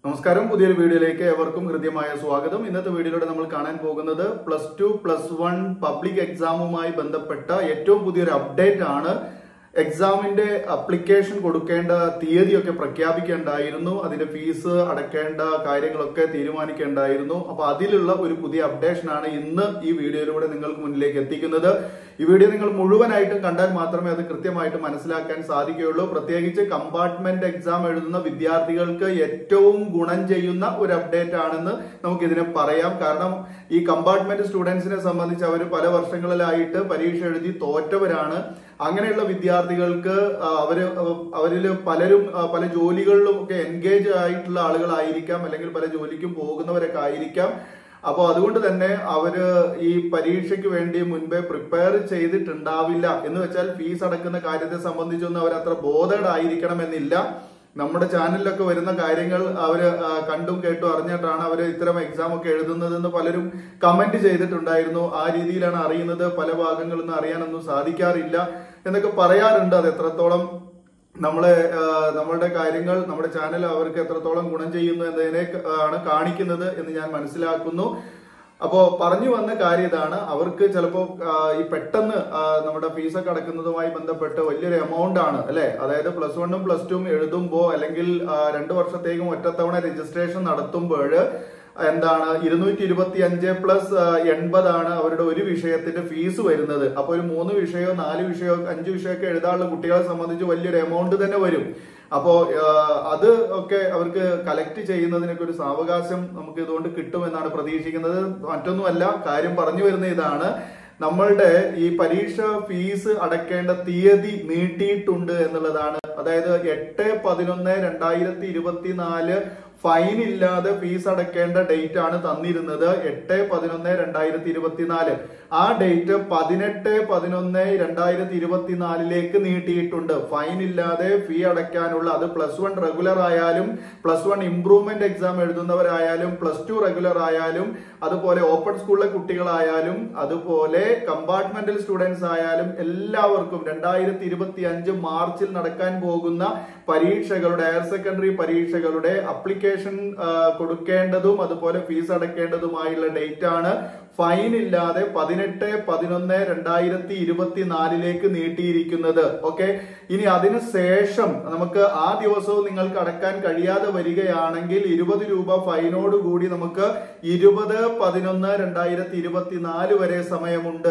നമസ്കാരം പുതിയൊരു വീഡിയോയിലേക്ക് ഏവർക്കും ഹൃദ്യമായ സ്വാഗതം ഇന്നത്തെ വീഡിയോയിലൂടെ നമ്മൾ കാണാൻ പോകുന്നത് plus two plus one public എക്സാമുമായി ബന്ധപ്പെട്ട ഏറ്റവും പുതിയൊരു അപ്ഡേറ്റ് ആണ് എക്സാമിന്റെ അപ്ലിക്കേഷൻ കൊടുക്കേണ്ട തീയതിയൊക്കെ പ്രഖ്യാപിക്കേണ്ടായിരുന്നു അതിന്റെ ഫീസ് അടക്കേണ്ട കാര്യങ്ങളൊക്കെ തീരുമാനിക്കേണ്ടായിരുന്നു അപ്പൊ അതിലുള്ള ഒരു പുതിയ അപ്ഡേഷൻ ആണ് ഇന്ന് ഈ വീഡിയോയിലൂടെ നിങ്ങൾക്ക് മുന്നിലേക്ക് എത്തിക്കുന്നത് ഈ വീഡിയോ നിങ്ങൾ മുഴുവനായിട്ടും കണ്ടാൽ മാത്രമേ അത് കൃത്യമായിട്ട് മനസ്സിലാക്കാൻ സാധിക്കുകയുള്ളൂ പ്രത്യേകിച്ച് കമ്പാർട്ട്മെന്റ് എക്സാം എഴുതുന്ന വിദ്യാർത്ഥികൾക്ക് ഏറ്റവും ഗുണം ചെയ്യുന്ന ഒരു അപ്ഡേറ്റ് ആണെന്ന് നമുക്ക് ഇതിനെ പറയാം കാരണം ഈ കമ്പാർട്ട്മെന്റ് സ്റ്റുഡൻസിനെ സംബന്ധിച്ച് അവർ പല വർഷങ്ങളിലായിട്ട് പരീക്ഷ എഴുതി തോറ്റവരാണ് അങ്ങനെയുള്ള വിദ്യാർത്ഥികൾക്ക് ആ, അവര് അവരിൽ പലരും ആ, പല ജോലികളിലും ഒക്കെ എൻഗേജ് ആയിട്ടുള്ള ആളുകളായിരിക്കാം അല്ലെങ്കിൽ പല ജോലിക്കും പോകുന്നവരൊക്കെ ആയിരിക്കാം അപ്പോൾ അതുകൊണ്ട് തന്നെ അവര് ഈ പരീക്ഷയ്ക്ക് വേണ്ടി മുൻപേ പ്രിപ്പയർ ചെയ്തിട്ടുണ്ടാവില്ല എന്ന് വെച്ചാൽ ഫീസ് അടക്കുന്ന കാര്യത്തെ സംബന്ധിച്ചൊന്നും അവർ അത്ര ബോധഡ് ആയിരിക്കണമെന്നില്ല നമ്മുടെ ചാനലിലൊക്കെ വരുന്ന കാര്യങ്ങൾ അവര് ആ, കണ്ടും കേട്ടും അറിഞ്ഞിട്ടാണ് അവർ ഇത്തരം എക്സാം ഒക്കെ എഴുതുന്നതെന്ന് പലരും കമന്റ് ചെയ്തിട്ടുണ്ടായിരുന്നു ആ രീതിയിലാണ് അറിയുന്നത് പല ഭാഗങ്ങളിൽ നിന്ന് അറിയാനൊന്നും സാധിക്കാറില്ല എന്നൊക്കെ പറയാറുണ്ട് അത് എത്രത്തോളം നമ്മളെ ആ, നമ്മളുടെ കാര്യങ്ങൾ നമ്മുടെ ചാനൽ അവർക്ക് എത്രത്തോളം ഗുണം ചെയ്യുന്നു എന്നതിനെ ആണ് കാണിക്കുന്നത് എന്ന് ഞാൻ മനസ്സിലാക്കുന്നു അപ്പോ പറഞ്ഞു വന്ന കാര്യം ഇതാണ് അവർക്ക് ചിലപ്പോ ആ, ഈ പെട്ടെന്ന് ആ, നമ്മുടെ ഫീസൊക്കെ അടക്കുന്നതുമായി ബന്ധപ്പെട്ട് വലിയൊരു എമൗണ്ട് ആണ് അല്ലെ അതായത് പ്ലസ് വണ്ണും പ്ലസ് ടുവും എഴുതുമ്പോ അല്ലെങ്കിൽ ആ, രണ്ടു വർഷത്തേക്കും ഒറ്റത്തവണ രജിസ്ട്രേഷൻ നടത്തുമ്പോൾ എന്താണ് ഇരുന്നൂറ്റി ഇരുപത്തി അഞ്ച് പ്ലസ് എൺപതാണ് അവരുടെ ഒരു വിഷയത്തിന്റെ ഫീസ് വരുന്നത് അപ്പൊ ഒരു മൂന്ന് വിഷയമോ നാല് വിഷയമോ അഞ്ച് വിഷയമൊക്കെ എഴുതാനുള്ള കുട്ടികളെ സംബന്ധിച്ച് വലിയൊരു എമൗണ്ട് തന്നെ വരും അപ്പോ ആ, അത് ഒക്കെ അവർക്ക് കലക്ട് ചെയ്യുന്നതിനൊക്കെ ഒരു സാവകാശം നമുക്ക് ഇതുകൊണ്ട് കിട്ടുമെന്നാണ് പ്രതീക്ഷിക്കുന്നത് മറ്റൊന്നുമല്ല കാര്യം പറഞ്ഞു വരുന്ന ഇതാണ് നമ്മളുടെ ഈ പരീക്ഷ ഫീസ് അടക്കേണ്ട തീയതി നീട്ടിയിട്ടുണ്ട് എന്നുള്ളതാണ് അതായത് എട്ട് പതിനൊന്ന് രണ്ടായിരത്തി ഇരുപത്തിനാല് ഫൈൻ ഇല്ലാതെ ഫീസ് അടക്കേണ്ട ഡേറ്റ് ആണ് തന്നിരുന്നത് എട്ട് പതിനൊന്ന് രണ്ടായിരത്തി ഇരുപത്തിനാല് ആ ഡേറ്റ് പതിനെട്ട് പതിനൊന്ന് രണ്ടായിരത്തി ഇരുപത്തിനാലിലേക്ക് നീട്ടിയിട്ടുണ്ട് ഫൈൻ ഇല്ലാതെ ഫീ അടയ്ക്കാനുള്ള അത് പ്ലസ് വൺ റെഗുലർ ആയാലും പ്ലസ് വൺ ഇംപ്രൂവ്മെന്റ് എക്സാം എഴുതുന്നവരായാലും പ്ലസ് ടു റെഗുലർ ആയാലും അതുപോലെ ഓപ്പൺ സ്കൂളിലെ കുട്ടികളായാലും അതുപോലെ കമ്പാർട്ട്മെന്റൽ സ്റ്റുഡൻസ് ആയാലും എല്ലാവർക്കും രണ്ടായിരത്തി ഇരുപത്തി അഞ്ച് മാർച്ചിൽ നടക്കാൻ പോകുന്ന പരീക്ഷകളുടെ ഹയർ സെക്കൻഡറി പരീക്ഷകളുടെ അപ്ലിക്കേഷൻ കൊടുക്കേണ്ടതും അതുപോലെ ഫീസ് അടക്കേണ്ടതുമായുള്ള ഡേറ്റ് ആണ് ഫൈൻ ഇല്ലാതെ പതിനെട്ട് പതിനൊന്ന് രണ്ടായിരത്തി ഇരുപത്തിനാലിലേക്ക് നീട്ടിയിരിക്കുന്നത് ഓക്കെ ഇനി അതിന് ശേഷം നമുക്ക് ആ ദിവസവും നിങ്ങൾക്ക് അടക്കാൻ കഴിയാതെ വരികയാണെങ്കിൽ ഇരുപത് രൂപ ഫൈനോട് കൂടി നമുക്ക് ഇരുപത് പതിനൊന്ന് രണ്ടായിരത്തി ഇരുപത്തിനാല് വരെ സമയമുണ്ട്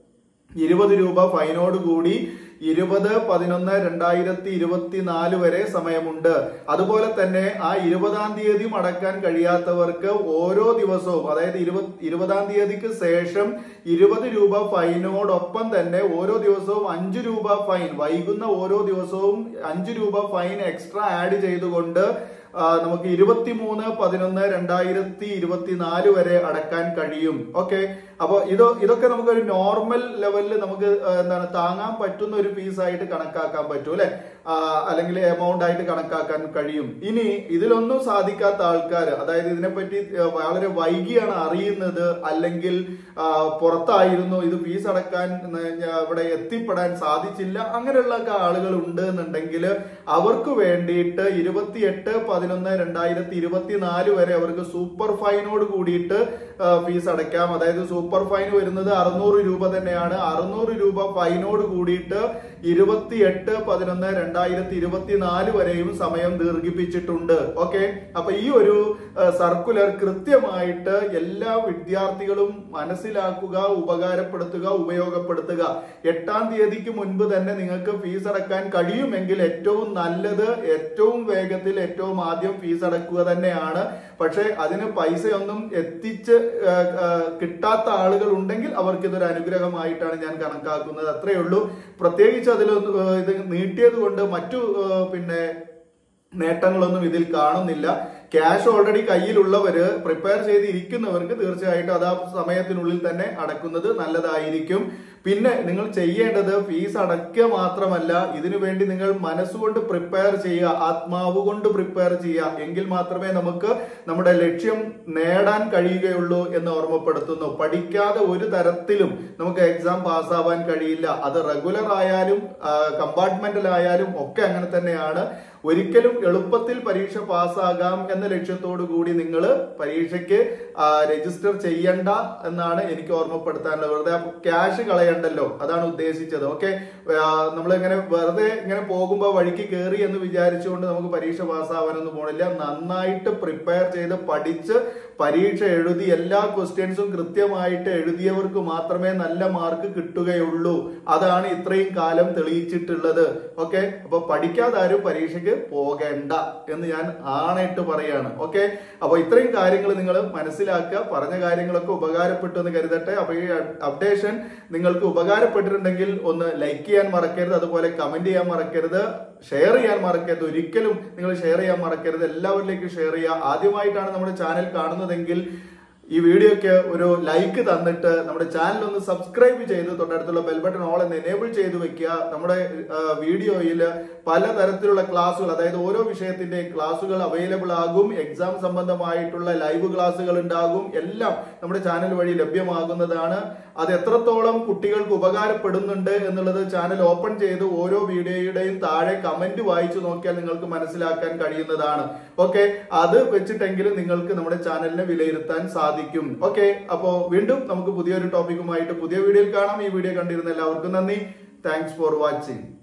ഇരുപത് രൂപ ഫൈനോട് കൂടി ഇരുപത് പതിനൊന്ന് രണ്ടായിരത്തി ഇരുപത്തിനാല് വരെ സമയമുണ്ട് അതുപോലെ തന്നെ ആ ഇരുപതാം തീയതിയും അടക്കാൻ കഴിയാത്തവർക്ക് ഓരോ ദിവസവും അതായത് ഇരുപത് ഇരുപതാം തീയതിക്ക് ശേഷം ഇരുപത് രൂപ ഫൈനോടൊപ്പം തന്നെ ഓരോ ദിവസവും അഞ്ചു രൂപ ഫൈൻ വൈകുന്ന ഓരോ ദിവസവും അഞ്ചു രൂപ ഫൈൻ എക്സ്ട്രാ ആഡ് ചെയ്തുകൊണ്ട് ആ, നമുക്ക് ഇരുപത്തിമൂന്ന് പതിനൊന്ന് രണ്ടായിരത്തി ഇരുപത്തിനാല് വരെ അടക്കാൻ കഴിയും ഓക്കെ അപ്പൊ ഇത് ഇതൊക്കെ നമുക്ക് ഒരു നോർമൽ ലെവലിൽ നമുക്ക് ആ, എന്താണ് താങ്ങാൻ പറ്റുന്ന ഒരു ഫീസ് ആയിട്ട് കണക്കാക്കാൻ പറ്റും അല്ലെ അല്ലെങ്കിൽ എമൗണ്ട് ആയിട്ട് കണക്കാക്കാൻ കഴിയും ഇനി ഇതിലൊന്നും സാധിക്കാത്ത ആൾക്കാർ അതായത് ഇതിനെപ്പറ്റി ആ, വളരെ വൈകിയാണ് അറിയുന്നത് അല്ലെങ്കിൽ ആ, പുറത്തായിരുന്നു ഇത് ഫീസ് അടക്കാൻ ഉം, ഞാ- ഇവിടെ എത്തിപ്പെടാൻ സാധിച്ചില്ല അങ്ങനെയുള്ള ഒക്കെ ആളുകൾ ഉണ്ട് എന്നുണ്ടെങ്കിൽ അവർക്ക് വേണ്ടിയിട്ട് ഇരുപത്തിയെട്ട് പതിനൊന്ന് രണ്ടായിരത്തി ഇരുപത്തിനാല് വരെ അവർക്ക് സൂപ്പർ ഫൈനോട് കൂടിയിട്ട് ആ, ഫീസ് അടയ്ക്കാം അതായത് സൂപ്പർ ഫൈൻ വരുന്നത് അറുന്നൂറ് രൂപ തന്നെയാണ് അറുന്നൂറ് രൂപ ഫൈനോട് കൂടിയിട്ട് ഇരുപത്തിയെട്ട് പതിനൊന്ന് രണ്ടായിരത്തി ഇരുപത്തിനാല് വരെയും സമയം ദീർഘിപ്പിച്ചിട്ടുണ്ട് ഓക്കെ അപ്പൊ ഈ ഒരു സർക്കുലർ കൃത്യമായിട്ട് എല്ലാ വിദ്യാർത്ഥികളും മനസ്സിലാക്കുക ഉപകാരപ്പെടുത്തുക ഉപയോഗപ്പെടുത്തുക എട്ടാം തീയതിക്ക് മുൻപ് തന്നെ നിങ്ങൾക്ക് ഫീസ് അടക്കാൻ കഴിയുമെങ്കിൽ ഏറ്റവും നല്ലത് ഏറ്റവും വേഗത്തിൽ ഏറ്റവും ആദ്യം ഫീസ് അടക്കുക തന്നെയാണ് പക്ഷെ അതിന് പൈസയൊന്നും എത്തിച്ച് ആ, ആ, കിട്ടാത്ത ആളുകൾ ഉണ്ടെങ്കിൽ അവർക്ക് ഇതൊരു അനുഗ്രഹമായിട്ടാണ് ഞാൻ കണക്കാക്കുന്നത് അത്രയേ ഉള്ളൂ പ്രത്യേകിച്ച് അതിലൊന്നും ആ, ഇത് നീട്ടിയത് കൊണ്ട് മറ്റു ആ, പിന്നെ നേട്ടങ്ങളൊന്നും ഇതിൽ കാണുന്നില്ല ക്യാഷ് ഓൾറെഡി കയ്യിലുള്ളവര് പ്രിപ്പയർ ചെയ്തിരിക്കുന്നവർക്ക് തീർച്ചയായിട്ടും അത് ആ സമയത്തിനുള്ളിൽ തന്നെ അടക്കുന്നത് നല്ലതായിരിക്കും പിന്നെ നിങ്ങൾ ചെയ്യേണ്ടത് ഫീസ് അടയ്ക്കുക മാത്രമല്ല ഇതിനു വേണ്ടി നിങ്ങൾ മനസ്സുകൊണ്ട് പ്രിപ്പയർ ചെയ്യുക ആത്മാവ് കൊണ്ട് പ്രിപ്പയർ ചെയ്യുക എങ്കിൽ മാത്രമേ നമുക്ക് നമ്മുടെ ലക്ഷ്യം നേടാൻ കഴിയുകയുള്ളൂ എന്ന് ഓർമ്മപ്പെടുത്തുന്നു പഠിക്കാതെ ഒരു തരത്തിലും നമുക്ക് എക്സാം പാസ്സാവാൻ കഴിയില്ല അത് റെഗുലർ ആയാലും കമ്പാർട്ട്മെന്റിലായാലും ഒക്കെ അങ്ങനെ തന്നെയാണ് ഒരിക്കലും എളുപ്പത്തിൽ പരീക്ഷ പാസ്സാകാം എന്ന ലക്ഷ്യത്തോടു കൂടി നിങ്ങൾ പരീക്ഷയ്ക്ക് രജിസ്റ്റർ ചെയ്യണ്ട എന്നാണ് എനിക്ക് ഓർമ്മപ്പെടുത്താനുള്ളത് വെറുതെ ക്യാഷ് കളയണ്ടല്ലോ അതാണ് ഉദ്ദേശിച്ചത് ഓക്കെ നമ്മളിങ്ങനെ വെറുതെ ഇങ്ങനെ പോകുമ്പോൾ വഴിക്ക് കയറി എന്ന് വിചാരിച്ചുകൊണ്ട് നമുക്ക് പരീക്ഷ പാസ്സാവാനൊന്നും പോണില്ല നന്നായിട്ട് പ്രിപ്പയർ ചെയ്ത് പഠിച്ച് പരീക്ഷ എഴുതി എല്ലാ ക്വസ്റ്റ്യൻസും കൃത്യമായിട്ട് എഴുതിയവർക്ക് മാത്രമേ നല്ല മാർക്ക് കിട്ടുകയുള്ളൂ അതാണ് ഇത്രയും കാലം തെളിയിച്ചിട്ടുള്ളത് ഓക്കെ അപ്പൊ പഠിക്കാതെ ആരും പരീക്ഷയ്ക്ക് പോകേണ്ട എന്ന് ഞാൻ ആണായിട്ട് പറയാണ് ഓക്കെ അപ്പൊ ഇത്രയും കാര്യങ്ങൾ നിങ്ങൾ മനസ്സിലാക്കുക പറഞ്ഞ കാര്യങ്ങളൊക്കെ ഉപകാരപ്പെട്ടു എന്ന് കരുതട്ടെ അപ്പൊ ഈ അപ്ഡേഷൻ നിങ്ങൾക്ക് ഉപകാരപ്പെട്ടിട്ടുണ്ടെങ്കിൽ ഒന്ന് ലൈക്ക് ചെയ്യാൻ മറക്കരുത് അതുപോലെ കമന്റ് ചെയ്യാൻ മറക്കരുത് ഷെയർ ചെയ്യാൻ മറക്കരുത് ഒരിക്കലും നിങ്ങൾ ഷെയർ ചെയ്യാൻ മറക്കരുത് എല്ലാവരിലേക്കും ഷെയർ ചെയ്യുക ആദ്യമായിട്ടാണ് നമ്മുടെ ചാനൽ കാണുന്നതെങ്കിൽ ഈ വീഡിയോക്ക് ഒരു ലൈക്ക് തന്നിട്ട് നമ്മുടെ ചാനൽ ഒന്ന് സബ്സ്ക്രൈബ് ചെയ്ത് തൊട്ടടുത്തുള്ള ബെൽ ബട്ടൺ ഓൾ എന്ന് എനേബിൾ ചെയ്ത് വെക്കുക നമ്മുടെ വീഡിയോയിൽ പലതരത്തിലുള്ള ക്ലാസ്സുകൾ അതായത് ഓരോ വിഷയത്തിന്റെ ക്ലാസ്സുകൾ അവൈലബിൾ ആകും എക്സാം സംബന്ധമായിട്ടുള്ള ലൈവ് ക്ലാസ്സുകൾ ഉണ്ടാകും എല്ലാം നമ്മുടെ ചാനൽ വഴി ലഭ്യമാകുന്നതാണ് അത് എത്രത്തോളം കുട്ടികൾക്ക് ഉപകാരപ്പെടുന്നുണ്ട് എന്നുള്ളത് ചാനൽ ഓപ്പൺ ചെയ്ത് ഓരോ വീഡിയോയുടെയും താഴെ കമന്റ് വായിച്ചു നോക്കിയാൽ നിങ്ങൾക്ക് മനസ്സിലാക്കാൻ കഴിയുന്നതാണ് ഓക്കെ അത് വെച്ചിട്ടെങ്കിലും നിങ്ങൾക്ക് നമ്മുടെ ചാനലിനെ വിലയിരുത്താൻ സാധിക്കും ഓക്കെ അപ്പോ വീണ്ടും നമുക്ക് പുതിയൊരു ടോപ്പിക്കുമായിട്ട് പുതിയ വീഡിയോയിൽ കാണാം ഈ വീഡിയോ കണ്ടിരുന്ന എല്ലാവർക്കും നന്ദി താങ്ക്സ് ഫോർ വാച്ചിങ്